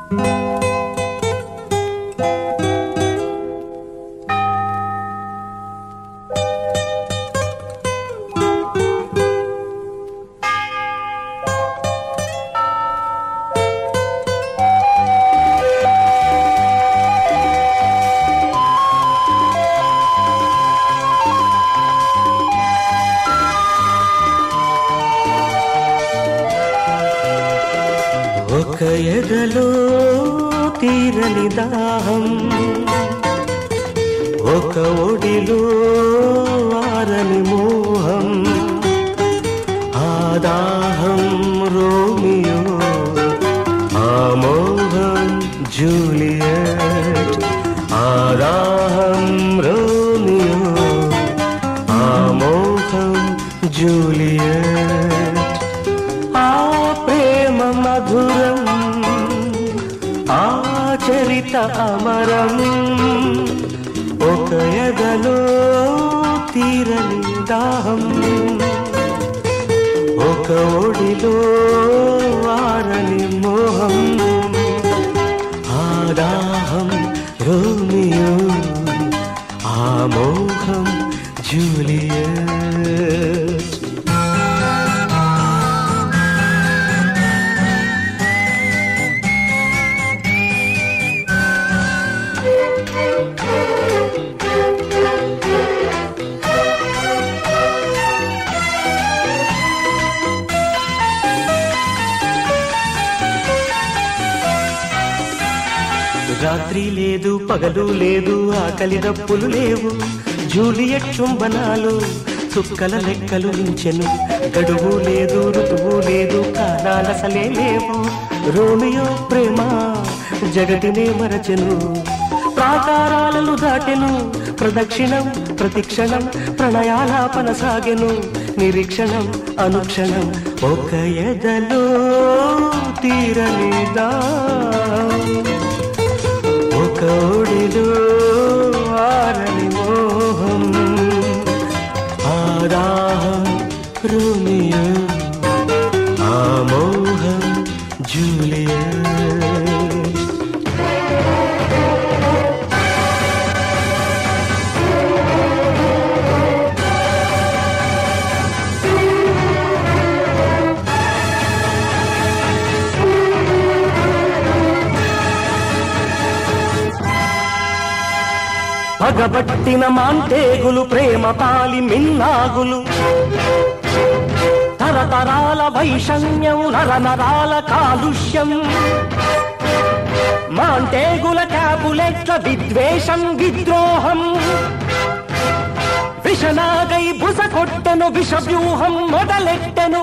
ఒక ఎదలో తీరని దాహం ఒక ఒడిలో ఆరని మోహం ఆ దాహం రోమియో ఆ మోహం జూలియట్ ఆ దాహం రోమియో ఆ మోహం జూలియట్ ఆ ప్రేమ మధురం ఆ చరిత అమరం ఒక ఎదలో తీరని దాహం ఒక ఒడిలో ఆరని మోహం ఆ దాహం రోమియో ఆ మోహం జూలియట్ రాత్రి లేదు పగలు లేదు ఆకలి దప్పులు లేవు జూలియట్ చుంబనాలు చుక్కల లెక్కలు ఉంచెను గడువు లేదు ఋతువు లేదు కాలాలసలే లేవు రోమియో ప్రేమ జగతినే మరచెను ప్రాకారాలను దాటెను ప్రదక్షిణం ప్రతిక్షణం ప్రణయాలాపన సాగెను నిరీక్షణం అనుక్షణం ఒక ఎదలో తీరనిదా ఒక ఒడిలో ఆరని మోహం ఆదాహం రోమియో ఆ మోహం జూలియట్ పగబట్టిన మాంటేగులు ప్రేమ పాలి మిన్నాగులు తరతరాల వైషమ్యం నరనరాల కాలుష్యం మాంటేగుల క్యాబులెట్ల విద్వేషం విద్రోహం విషనాగై బుస కొట్టెను విషవ్యూహం మొదలెట్టెను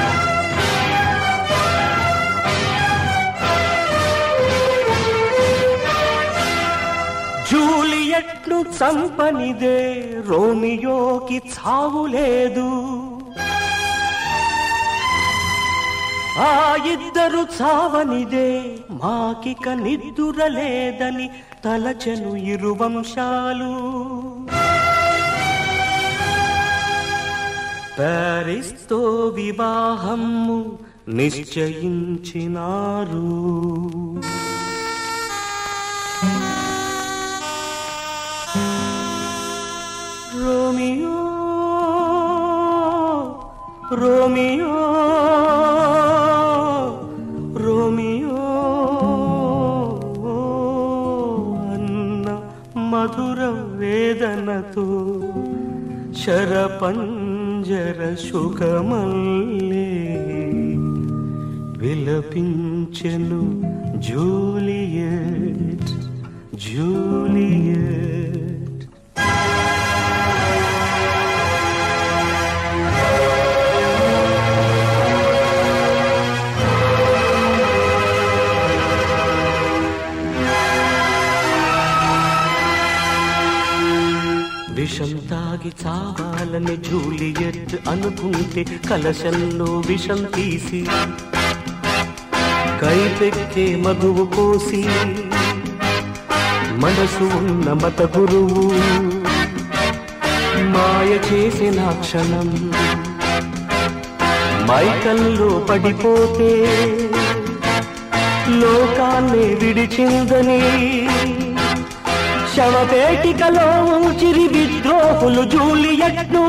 జూలియట్ను చంపనిదే రోమియోకి చావు లేదు ఆ ఇద్దరు చావనిదే మాకిక నిద్దుర లేదని తలచెను ఇరు వంశాలు ప్యారిస్తో వివాహము నిశ్చయించినారు రోమియో రోమియో రోమియో అన్న మధుర వేదనతో శరపంజర సుఖమల్లే విలపించెను జూలియట్ జూలియట్ విషం తాగి చావాలని జూలియట్ అనుకుంటే కలశంలో విషం తీసి కైపెక్కే మగువు కోసి మనసు ఉన్న మత గురువు మాయ చేసిన క్షణం మైకల్లో పడిపోతే లోకాన్ని విడిచిందని శవపేటికలో చిరి విద్రోహులు జూలియట్ను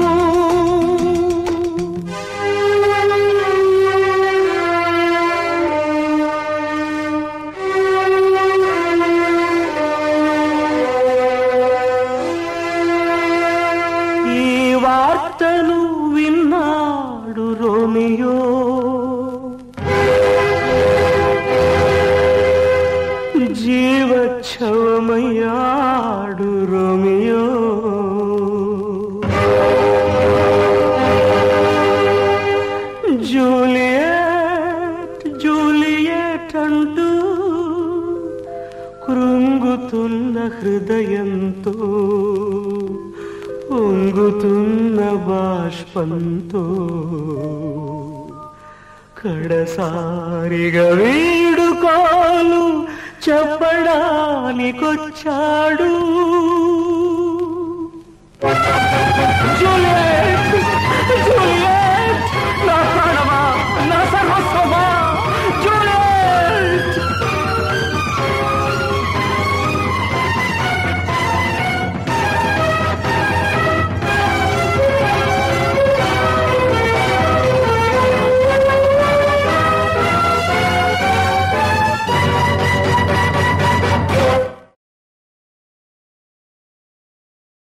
ఈ వార్తను విన్నాడు రోమియో జీవచ్ఛవమయ్యాడు రోమియో జూలియట్ జూలియట్ అంటూ కృంగుతున్న హృదయంతో పొంగుతున్న బాష్పంతో కడసారిగా వీడుకోలు చెప్పడానికొచ్చాడు